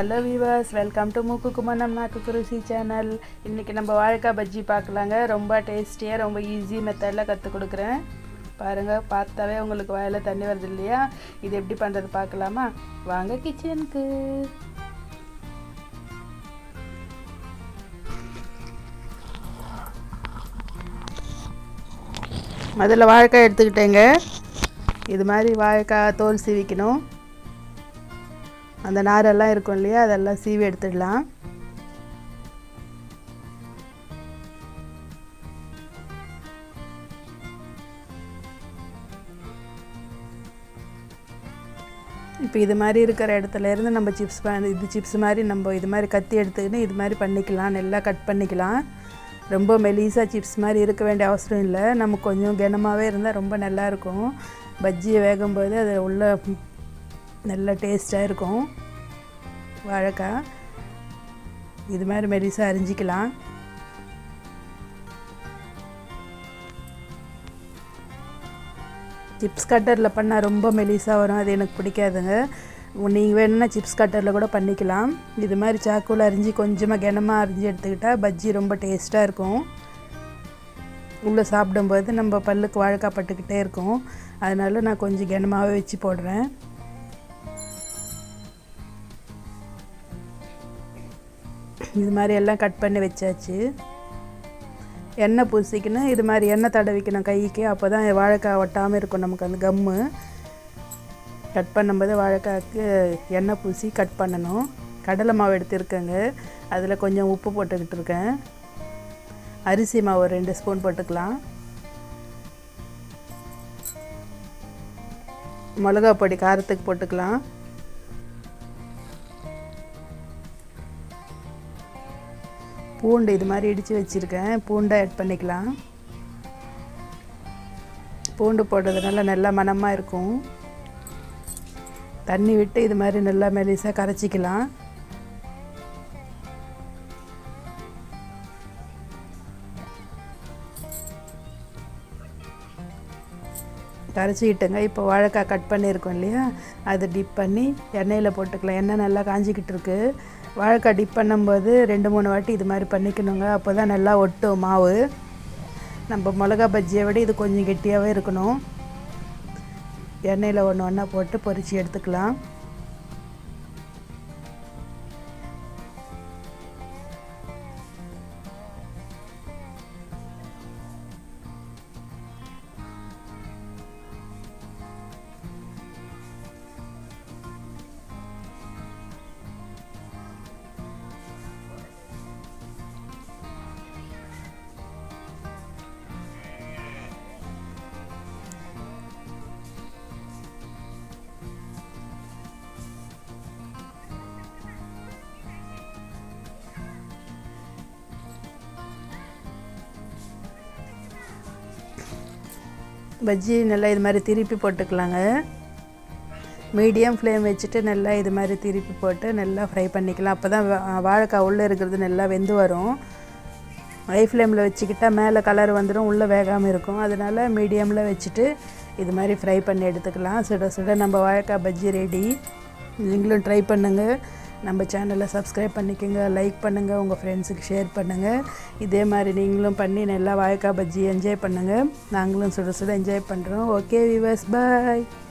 hello viewers welcome to மூக்கு குமணம் நாக்கு குருசி channel இன்றைக்கி நம்ம வாழைக்காய் பஜ்ஜி பார்க்கலாங்க ரொம்ப டேஸ்டியாக ரொம்ப ஈஸி மெத்தடில் கற்றுக் கொடுக்குறேன் பாருங்கள் பார்த்தாவே உங்களுக்கு வாயில் தண்ணி வருது இல்லையா இது எப்படி பண்ணுறது பார்க்கலாமா வாங்க கிச்சனுக்கு முதல்ல வாழைக்காய் எடுத்துக்கிட்டேங்க இது மாதிரி வாழைக்காய் தோல் சீவிக்கணும் அந்த நாரெல்லாம் இருக்கும் இல்லையா அதெல்லாம் சீவி எடுத்துடலாம் இப்போ இது மாதிரி இருக்கிற இடத்துல இருந்து நம்ம சிப்ஸ் இது சிப்ஸ் மாதிரி நம்ம இது மாதிரி கத்தி எடுத்துக்கிட்டு இது மாதிரி பண்ணிக்கலாம் நல்லா கட் பண்ணிக்கலாம் ரொம்ப மெலிசாக சிப்ஸ் மாதிரி இருக்க வேண்டிய அவசரம் இல்லை நம்ம கொஞ்சம் கனமாகவே இருந்தால் ரொம்ப நல்லாயிருக்கும் பஜ்ஜியை வேகும்போது அது உள்ள நல்ல டேஸ்ட்டாக இருக்கும் வாழைக்காய் இது மாதிரி மெலிசாக அரிஞ்சிக்கலாம் சிப்ஸ் கட்டரில் பண்ணால் ரொம்ப மெலிசாக வரும் அது எனக்கு பிடிக்காதுங்க நீங்கள் வேணும்னா சிப்ஸ் கட்டரில் கூட பண்ணிக்கலாம் இது மாதிரி சாக்கூவில் அரிஞ்சு கொஞ்சமாக கனமாக அரிஞ்சு எடுத்துக்கிட்டால் பஜ்ஜி ரொம்ப டேஸ்ட்டாக இருக்கும் உள்ளே சாப்பிடும்போது நம்ம பல்லுக்கு வாழைக்காய் பட்டுக்கிட்டே இருக்கும் அதனால நான் கொஞ்சம் கனமாகவே வச்சு போடுறேன் இது மாதிரி எல்லாம் கட் பண்ணி வச்சாச்சு எண்ணெய் பூசிக்கணும் இது மாதிரி எண்ணெய் தடவிக்கணும் கைக்கு அப்போ தான் வாழைக்காய் ஒட்டாமல் இருக்கும் நமக்கு அந்த கம்மு கட் பண்ணும்போது வாழைக்காய்க்கு எண்ணெய் பூசி கட் பண்ணணும் கடலை மாவு எடுத்துருக்கேங்க அதில் கொஞ்சம் உப்பு போட்டுக்கிட்டு இருக்கேன் அரிசி மாவு ஒரு ரெண்டு ஸ்பூன் போட்டுக்கலாம் மிளகா பொடி காரத்துக்கு போட்டுக்கலாம் பூண்டு இது மாதிரி இடித்து வச்சுருக்கேன் பூண்டை ஆட் பண்ணிக்கலாம் பூண்டு போடுறதுனால நல்லா மணமாக இருக்கும் தண்ணி விட்டு இது மாதிரி நல்லா மெலிசாக கரைச்சிக்கலாம் கரைச்சிக்கிட்டுங்க இப்போ வாழைக்காய் கட் பண்ணியிருக்கோம் இல்லையா அதை டிப் பண்ணி எண்ணெயில் போட்டுக்கலாம் எண்ணெய் நல்லா காஞ்சிக்கிட்டு இருக்கு வாழைக்காய் டிப் பண்ணும்போது ரெண்டு மூணு வாட்டி இது மாதிரி பண்ணிக்கணுங்க அப்போ தான் நல்லா ஒட்டும் மாவு நம்ம மிளகா பஜ்ஜியை விட இது கொஞ்சம் கெட்டியாகவே இருக்கணும் எண்ணெயில் ஒன்று ஒன்றா போட்டு பொரித்து எடுத்துக்கலாம் பஜ்ஜி நல்லா இது மாதிரி திருப்பி போட்டுக்கலாங்க மீடியம் ஃப்ளேம் வச்சுட்டு நல்லா இது மாதிரி திருப்பி போட்டு நல்லா ஃப்ரை பண்ணிக்கலாம் அப்போ தான் வாழைக்காய் உள்ளே இருக்கிறது நல்லா வெந்து வரும் ஹை ஃப்ளேமில் வச்சுக்கிட்டால் மேலே கலர் வந்துடும் உள்ளே வேகாமல் இருக்கும் அதனால் மீடியமில் வச்சுட்டு இது மாதிரி ஃப்ரை பண்ணி எடுத்துக்கலாம் சுட சுட நம்ம வாழைக்காய் பஜ்ஜி ரெடி நீங்களும் ட்ரை பண்ணுங்கள் நம்ம சேனலை சப்ஸ்கிரைப் பண்ணிக்கோங்க லைக் பண்ணுங்கள் உங்கள் ஃப்ரெண்ட்ஸுக்கு ஷேர் பண்ணுங்கள் இதே மாதிரி நீங்களும் பண்ணி நல்லா வாழைக்காய் பஜ்ஜி என்ஜாய் பண்ணுங்கள் நாங்களும் சுட சுட என்ஜாய் பண்ணுறோம் ஓகே விவர்ஸ் பாய்